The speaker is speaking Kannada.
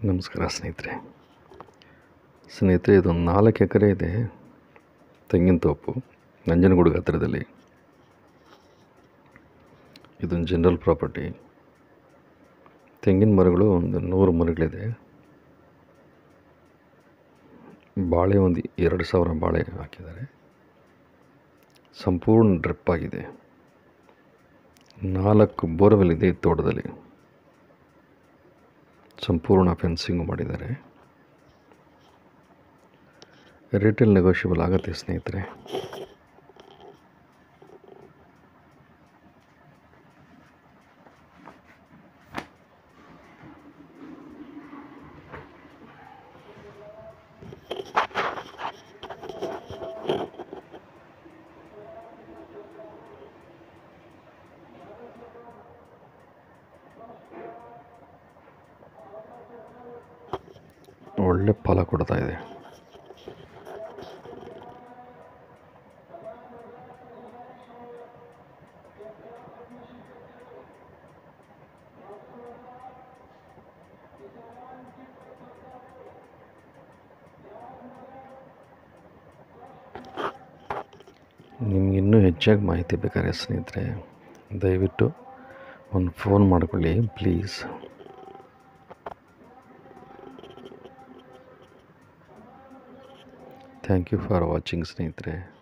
ನಮಸ್ಕಾರ ಸ್ನೇಹಿತರೆ ಸ್ನೇಹಿತರೆ ಇದೊಂದು ನಾಲ್ಕು ಎಕರೆ ಇದೆ ತೆಂಗಿನ ತೋಪು ನಂಜನಗೂಡಿಗೆ ಹತ್ತಿರದಲ್ಲಿ ಇದೊಂದು ಜನರಲ್ ಪ್ರಾಪರ್ಟಿ ತೆಂಗಿನ ಮರಗಳು ಒಂದು ನೂರು ಮರಗಳಿದೆ ಬಾಳೆ ಒಂದು ಎರಡು ಸಾವಿರ ಬಾಳೆ ಹಾಕಿದ್ದಾರೆ ಸಂಪೂರ್ಣ ಡ್ರಿಪ್ ಆಗಿದೆ ನಾಲ್ಕು ಬೋರ್ವೆಲ್ ಇದೆ ಈ ತೋಟದಲ್ಲಿ ಸಂಪೂರ್ಣ ಫೆನ್ಸಿಂಗು ಮಾಡಿದ್ದಾರೆ ರೇಟಲ್ಲಿ ನೆಗೋಷಿಯಬಲ್ ಆಗುತ್ತೆ ಸ್ನೇಹಿತರೆ ಒಳ್ಳೆ ಫಲ ಕೊಡ್ತಾ ಇದೆ ನಿಮ್ಗೆ ಇನ್ನೂ ಹೆಚ್ಚಾಗಿ ಮಾಹಿತಿ ಬೇಕಾದ್ರೆ ಸ್ನೇಹಿತರೆ ದಯವಿಟ್ಟು ಒಂದು ಫೋನ್ ಮಾಡಿಕೊಳ್ಳಿ please thank you for watching ಸ್ನೇಹಿತರೆ